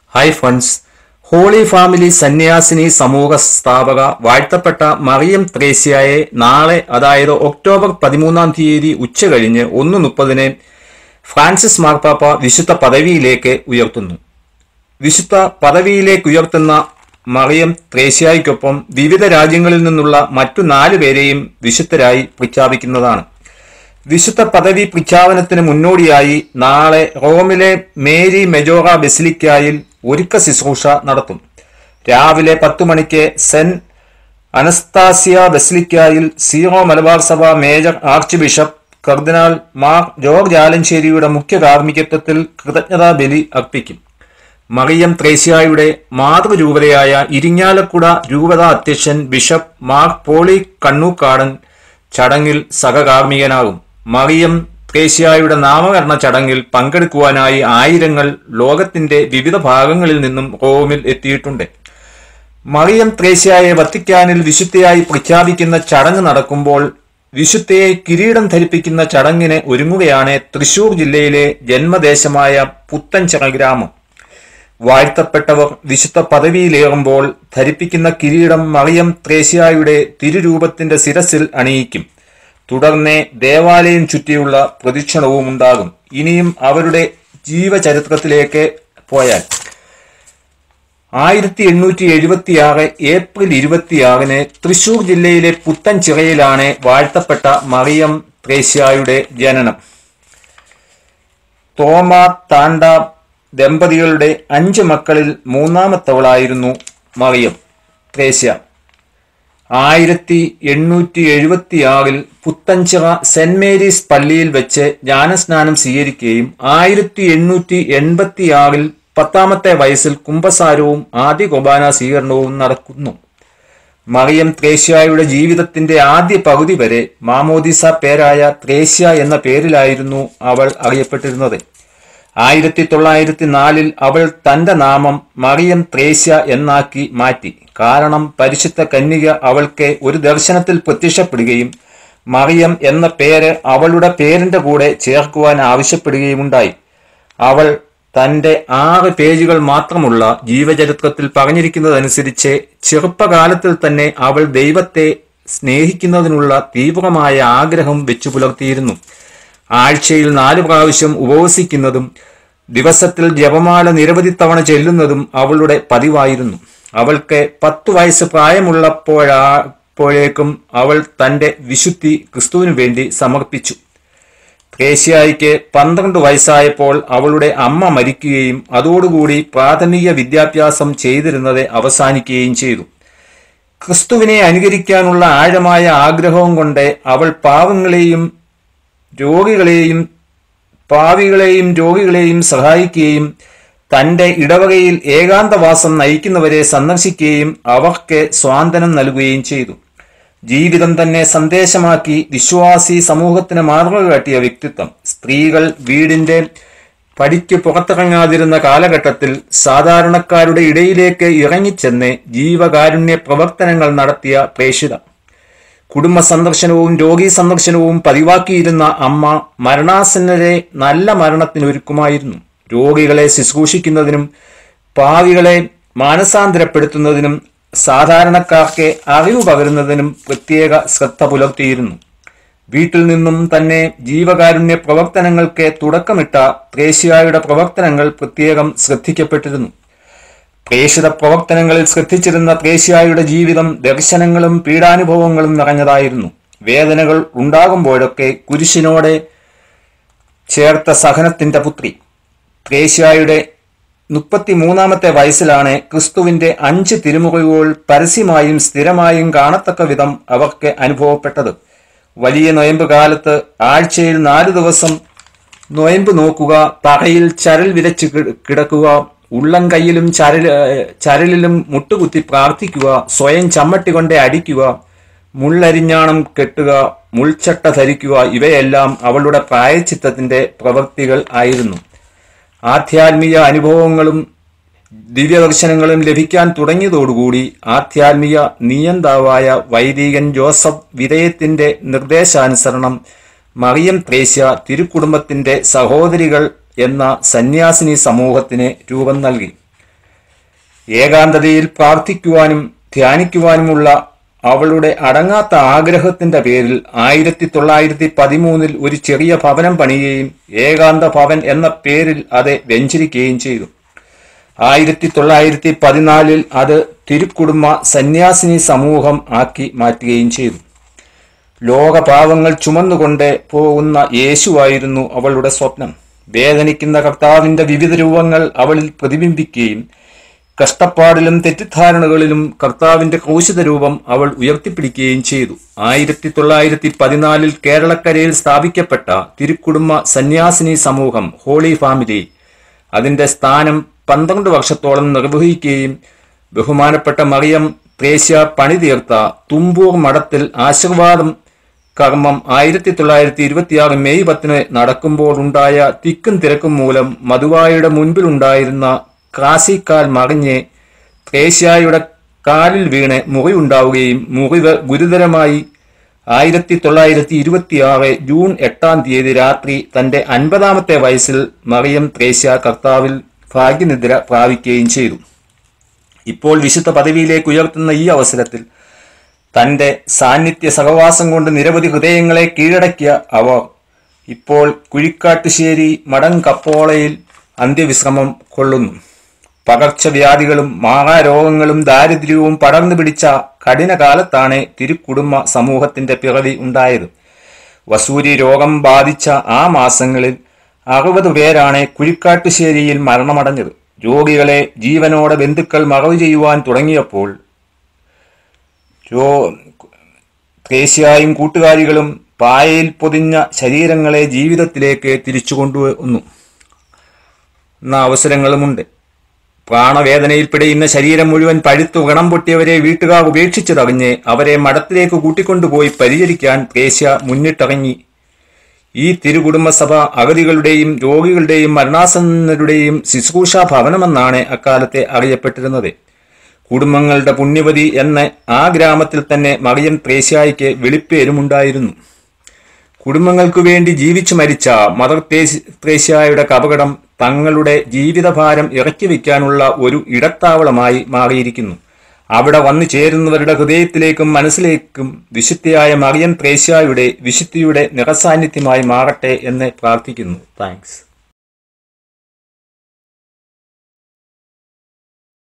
hi friends holy family സന്യാസിനി സമൂഹ സ്ഥാപക വാഴ്ത്തപ്പെട്ട മറിയം ത്രേസ്യയെ നാളെ അതായത് ഒക്ടോബർ പതിമൂന്നാം തീയതി ഉച്ച കഴിഞ്ഞ് ഒന്ന് മുപ്പതിന് ഫ്രാൻസിസ് മാർപ്പാപ്പ വിശുദ്ധ പദവിയിലേക്ക് ഉയർത്തുന്നു വിശുദ്ധ പദവിയിലേക്ക് ഉയർത്തുന്ന മറിയം ത്രേസ്യായ്ക്കൊപ്പം വിവിധ രാജ്യങ്ങളിൽ നിന്നുള്ള മറ്റു നാലു പേരെയും വിശുദ്ധരായി പ്രഖ്യാപിക്കുന്നതാണ് വിശുദ്ധ പദവി പ്രഖ്യാപനത്തിന് മുന്നോടിയായി നാളെ റോമിലെ മേരി മെജോറ ബെസിലിക്കായിൽ ഒരുക്ക ശുശ്രൂഷ നടത്തും രാവിലെ പത്തു മണിക്ക് സെന്റ് അനസ്താസിയ ബെസിലിക്കായിൽ സീറോ മലബാർ സഭ മേജർ ആർച്ച് ബിഷപ്പ് കർദിനാൾ മാർ ജോർജ് ആലഞ്ചേരിയുടെ മുഖ്യ കാർമ്മികത്വത്തിൽ കൃതജ്ഞതാ ബലി അർപ്പിക്കും മറിയം ത്രേസ്യായുടെ മാതൃരൂപതയായ ഇരിങ്ങാലക്കുട രൂപത അധ്യക്ഷൻ ബിഷപ്പ് മാർ പോളി കണ്ണൂക്കാടൻ ചടങ്ങിൽ സഹകാർമ്മികനാകും മറിയം ത്രേസ്യായുടെ നാമകരണ ചടങ്ങിൽ പങ്കെടുക്കുവാനായി ആയിരങ്ങൾ ലോകത്തിന്റെ വിവിധ ഭാഗങ്ങളിൽ നിന്നും റോമിൽ എത്തിയിട്ടുണ്ട് മറിയം ത്രേസ്യായെ വത്തിക്കാനിൽ വിശുദ്ധയായി പ്രഖ്യാപിക്കുന്ന ചടങ്ങ് നടക്കുമ്പോൾ വിശുദ്ധയെ കിരീടം ധരിപ്പിക്കുന്ന ചടങ്ങിന് ഒരുങ്ങുകയാണ് തൃശൂർ ജില്ലയിലെ ജന്മദേശമായ പുത്തൻചിറ ഗ്രാമം വാഴ്ത്തപ്പെട്ടവർ വിശുദ്ധ പദവിയിലേറുമ്പോൾ ധരിപ്പിക്കുന്ന കിരീടം മറിയം ത്രേസ്യായുടെ തിരുരൂപത്തിന്റെ ശിരസിൽ അണിയിക്കും തുടർന്ന് ദേവാലയം ചുറ്റിയുള്ള പ്രദക്ഷിണവും ഉണ്ടാകും ഇനിയും അവരുടെ ജീവചരിത്രത്തിലേക്ക് പോയാൽ ആയിരത്തി എണ്ണൂറ്റി എഴുപത്തിയാറ് ഏപ്രിൽ ഇരുപത്തിയാറിന് തൃശൂർ ജില്ലയിലെ പുത്തൻചിറയിലാണ് വാഴ്ത്തപ്പെട്ട മറിയം ത്രേസ്യായുടെ ജനനം തോമ താണ്ട ദമ്പതികളുടെ അഞ്ച് മക്കളിൽ മൂന്നാമത്തവളായിരുന്നു മറിയം ത്രേസ്യ ആയിരത്തി എണ്ണൂറ്റി എഴുപത്തിയാറിൽ പുത്തഞ്ചിറ സെന്റ് മേരീസ് പള്ളിയിൽ വെച്ച് ജ്ഞാനസ്നാനം സ്വീകരിക്കുകയും ആയിരത്തി എണ്ണൂറ്റി എൺപത്തിയാറിൽ പത്താമത്തെ വയസ്സിൽ കുംഭസാരവും ആദ്യ കുർബാന സ്വീകരണവും നടക്കുന്നു മറിയം ത്രേസ്യായുടെ ജീവിതത്തിന്റെ ആദ്യ പകുതി വരെ മാമോദിസ പേരായ ത്രേസ്യ എന്ന പേരിലായിരുന്നു അവൾ അറിയപ്പെട്ടിരുന്നത് ആയിരത്തി തൊള്ളായിരത്തി നാലിൽ അവൾ തന്റെ നാമം മറിയം ത്രേസ്യ എന്നാക്കി മാറ്റി കാരണം പരിശുദ്ധ കന്യക അവൾക്ക് ഒരു ദർശനത്തിൽ പ്രത്യക്ഷപ്പെടുകയും മറിയം എന്ന പേര് അവളുടെ പേരിന്റെ കൂടെ ചേർക്കുവാൻ ആവശ്യപ്പെടുകയുമുണ്ടായി അവൾ തന്റെ ആറ് പേജുകൾ മാത്രമുള്ള ജീവചരിത്രത്തിൽ പറഞ്ഞിരിക്കുന്നതനുസരിച്ച് ചെറുപ്പകാലത്തിൽ തന്നെ അവൾ ദൈവത്തെ സ്നേഹിക്കുന്നതിനുള്ള തീവ്രമായ ആഗ്രഹം വെച്ചു പുലർത്തിയിരുന്നു ആഴ്ചയിൽ നാല് പ്രാവശ്യം ഉപവസിക്കുന്നതും ദിവസത്തിൽ ജപമാല നിരവധി തവണ ചെല്ലുന്നതും അവളുടെ പതിവായിരുന്നു അവൾക്ക് പത്തു വയസ്സ് പ്രായമുള്ളപ്പോഴാപ്പോഴേക്കും അവൾ തന്റെ വിശുദ്ധി ക്രിസ്തുവിനു വേണ്ടി സമർപ്പിച്ചു ത്രേസ്യായിക്ക് പന്ത്രണ്ട് വയസ്സായപ്പോൾ അവളുടെ അമ്മ മരിക്കുകയും അതോടുകൂടി പ്രാഥമിക വിദ്യാഭ്യാസം ചെയ്തിരുന്നത് അവസാനിക്കുകയും ചെയ്തു ക്രിസ്തുവിനെ അനുകരിക്കാനുള്ള ആഴമായ ആഗ്രഹവും കൊണ്ട് അവൾ പാവങ്ങളെയും രോഗികളെയും പാവികളെയും രോഗികളെയും സഹായിക്കുകയും തന്റെ ഇടവകയിൽ ഏകാന്തവാസം നയിക്കുന്നവരെ സന്ദർശിക്കുകയും അവർക്ക് സ്വാന്തനം നൽകുകയും ചെയ്തു ജീവിതം തന്നെ സന്ദേശമാക്കി വിശ്വാസി സമൂഹത്തിന് മാതൃക കാട്ടിയ വ്യക്തിത്വം സ്ത്രീകൾ വീടിന്റെ പടിക്ക് പുറത്തിറങ്ങാതിരുന്ന കാലഘട്ടത്തിൽ സാധാരണക്കാരുടെ ഇടയിലേക്ക് ഇറങ്ങിച്ചെന്ന് ജീവകാരുണ്യ പ്രവർത്തനങ്ങൾ നടത്തിയ പ്രേക്ഷിത കുടുംബ സന്ദർശനവും രോഗീ സന്ദർശനവും പതിവാക്കിയിരുന്ന അമ്മ മരണാസന്നരെ നല്ല മരണത്തിനൊരുക്കുമായിരുന്നു രോഗികളെ ശുശ്രൂഷിക്കുന്നതിനും പാവികളെ മാനസാന്തരപ്പെടുത്തുന്നതിനും സാധാരണക്കാർക്ക് അറിവ് പകരുന്നതിനും പ്രത്യേക ശ്രദ്ധ പുലർത്തിയിരുന്നു വീട്ടിൽ നിന്നും തന്നെ ജീവകാരുണ്യ പ്രവർത്തനങ്ങൾക്ക് തുടക്കമിട്ട ത്രേസ്യായുടെ പ്രവർത്തനങ്ങൾ പ്രത്യേകം ശ്രദ്ധിക്കപ്പെട്ടിരുന്നു പ്രേക്ഷിത പ്രവർത്തനങ്ങളിൽ ശ്രദ്ധിച്ചിരുന്ന ത്രേസ്യായുടെ ജീവിതം ദർശനങ്ങളും പീഡാനുഭവങ്ങളും നിറഞ്ഞതായിരുന്നു വേദനകൾ ഉണ്ടാകുമ്പോഴൊക്കെ കുരിശിനോടെ ചേർത്ത സഹനത്തിന്റെ പുത്രി ത്രേസ്യായുടെ മുപ്പത്തിമൂന്നാമത്തെ വയസ്സിലാണ് ക്രിസ്തുവിന്റെ അഞ്ച് തിരുമുറിവുകൾ പരസ്യമായും സ്ഥിരമായും കാണത്തക്ക വിധം അവർക്ക് അനുഭവപ്പെട്ടത് വലിയ നൊയമ്പ് കാലത്ത് ആഴ്ചയിൽ നാല് ദിവസം നൊയമ്പ് നോക്കുക തറയിൽ ചരൽ വിരച്ച് കിടക്കുക ഉള്ളം കൈയിലും ചരൽ ചരലിലും മുട്ടുകുത്തി പ്രാർത്ഥിക്കുക സ്വയം ചമ്മട്ടി കൊണ്ട് അടിക്കുക മുള്ളരിഞ്ഞാണം കെട്ടുക മുൾച്ചട്ട ധരിക്കുക ഇവയെല്ലാം അവളുടെ പ്രായച്ചിത്തത്തിന്റെ പ്രവൃത്തികൾ ആയിരുന്നു ആധ്യാത്മിക അനുഭവങ്ങളും ദിവ്യദർശനങ്ങളും ലഭിക്കാൻ തുടങ്ങിയതോടുകൂടി ആധ്യാത്മിക നിയന്താവായ വൈദികൻ ജോസഫ് വിധേയത്തിന്റെ നിർദ്ദേശാനുസരണം മറിയം ത്രേസ്യ തിരുക്കുടുംബത്തിന്റെ സഹോദരികൾ എന്ന സന്യാസിനി സമൂഹത്തിന് രൂപം നൽകി ഏകാന്തതയിൽ പ്രാർത്ഥിക്കുവാനും ധ്യാനിക്കുവാനുമുള്ള അവളുടെ അടങ്ങാത്ത ആഗ്രഹത്തിന്റെ പേരിൽ ആയിരത്തി തൊള്ളായിരത്തി പതിമൂന്നിൽ ഒരു ചെറിയ ഭവനം പണിയുകയും ഏകാന്ത ഭവൻ എന്ന പേരിൽ അത് വെഞ്ചരിക്കുകയും ചെയ്തു ആയിരത്തി തൊള്ളായിരത്തി പതിനാലിൽ അത് തിരുക്കുടുംബ സന്യാസിനി സമൂഹം ആക്കി മാറ്റുകയും ചെയ്തു ലോകപാവങ്ങൾ ചുമന്നുകൊണ്ട് പോകുന്ന യേശുവായിരുന്നു അവളുടെ സ്വപ്നം വേദനിക്കുന്ന കർത്താവിന്റെ വിവിധ രൂപങ്ങൾ അവളിൽ പ്രതിബിംബിക്കുകയും കഷ്ടപ്പാടിലും തെറ്റിദ്ധാരണകളിലും കർത്താവിന്റെ ക്രൂശിത രൂപം അവൾ ഉയർത്തിപ്പിടിക്കുകയും ചെയ്തു ആയിരത്തി തൊള്ളായിരത്തി പതിനാലിൽ കേരളക്കരയിൽ സ്ഥാപിക്കപ്പെട്ട തിരുക്കുടുംബ സന്യാസിനി സമൂഹം ഹോളി ഫാമിലി അതിന്റെ സ്ഥാനം പന്ത്രണ്ട് വർഷത്തോളം നിർവഹിക്കുകയും ബഹുമാനപ്പെട്ട മറിയം ത്രേസ്യ പണിതീർത്ത തുമ്പൂർ മഠത്തിൽ ആശീർവാദം കർമ്മം ആയിരത്തി തൊള്ളായിരത്തി ഇരുപത്തിയാറ് മെയ് പത്തിന് നടക്കുമ്പോൾ ഉണ്ടായ തിക്കും തിരക്കും മൂലം മധുവായുടെ മുൻപിലുണ്ടായിരുന്ന കാസിക്കാൽ മറിഞ്ഞ് ത്രേസ്യായുടെ കാലിൽ വീണ് മുറിവുണ്ടാവുകയും മുറിവ് ഗുരുതരമായി ആയിരത്തി തൊള്ളായിരത്തി ഇരുപത്തിയാറ് ജൂൺ എട്ടാം തീയതി രാത്രി തന്റെ അൻപതാമത്തെ വയസ്സിൽ മറിയം ത്രേസ്യ കർത്താവിൽ ഭാഗ്യനിദ്ര പ്രാപിക്കുകയും ചെയ്തു ഇപ്പോൾ വിശുദ്ധ പദവിയിലേക്ക് ഉയർത്തുന്ന ഈ അവസരത്തിൽ തന്റെ സാന്നിധ്യ സഹവാസം കൊണ്ട് നിരവധി ഹൃദയങ്ങളെ കീഴടക്കിയ അവർ ഇപ്പോൾ കുഴിക്കാട്ടുശ്ശേരി മടം കപ്പോളയിൽ അന്ത്യവിശ്രമം കൊള്ളുന്നു പകർച്ചവ്യാധികളും മാറാരോഗങ്ങളും ദാരിദ്ര്യവും പടർന്നു പിടിച്ച കഠിന കാലത്താണ് തിരുക്കുടുംബ സമൂഹത്തിന്റെ പിറവി ഉണ്ടായത് വസൂരി രോഗം ബാധിച്ച ആ മാസങ്ങളിൽ അറുപത് പേരാണ് കുഴിക്കാട്ടുശ്ശേരിയിൽ മരണമടഞ്ഞത് രോഗികളെ ജീവനോടെ ബന്ധുക്കൾ മറവ് ചെയ്യുവാൻ തുടങ്ങിയപ്പോൾ രോ ത്രേസ്യായും കൂട്ടുകാരികളും പായയിൽ പൊതിഞ്ഞ ശരീരങ്ങളെ ജീവിതത്തിലേക്ക് തിരിച്ചു കൊണ്ടുവന്നു എന്ന അവസരങ്ങളുമുണ്ട് പ്രാണവേദനയിൽ പിടയുന്ന ശരീരം മുഴുവൻ പഴുത്തു ഗണം പൊട്ടിയവരെ വീട്ടുകാർ ഉപേക്ഷിച്ചതറിഞ്ഞ് അവരെ മഠത്തിലേക്ക് കൂട്ടിക്കൊണ്ടുപോയി പരിചരിക്കാൻ ത്രേസ്യ മുന്നിട്ടിറങ്ങി ഈ തിരുകുടുംബസഭ അഗതികളുടെയും രോഗികളുടെയും മരണാസന്നരുടെയും ശുശ്രൂഷാ ഭവനമെന്നാണ് അക്കാലത്തെ അറിയപ്പെട്ടിരുന്നത് കുടുംബങ്ങളുടെ പുണ്യവതി എന്ന് ആ ഗ്രാമത്തിൽ തന്നെ മറിയം ത്രേസ്യായിക്ക് വെളിപ്പേരുമുണ്ടായിരുന്നു കുടുംബങ്ങൾക്കു വേണ്ടി ജീവിച്ചു മരിച്ച മദർ തേസ്- ത്രേസ്യായുടെ കപകടം തങ്ങളുടെ ജീവിതഭാരം ഇറക്കി വയ്ക്കാനുള്ള ഒരു ഇടത്താവളമായി മാറിയിരിക്കുന്നു അവിടെ വന്നു ചേരുന്നവരുടെ ഹൃദയത്തിലേക്കും മനസ്സിലേക്കും വിശുദ്ധിയായ മറിയം ത്രേസ്യായുടെ വിശുദ്ധിയുടെ നിറസാന്നിധ്യമായി മാറട്ടെ എന്ന് പ്രാർത്ഥിക്കുന്നു താങ്ക്സ്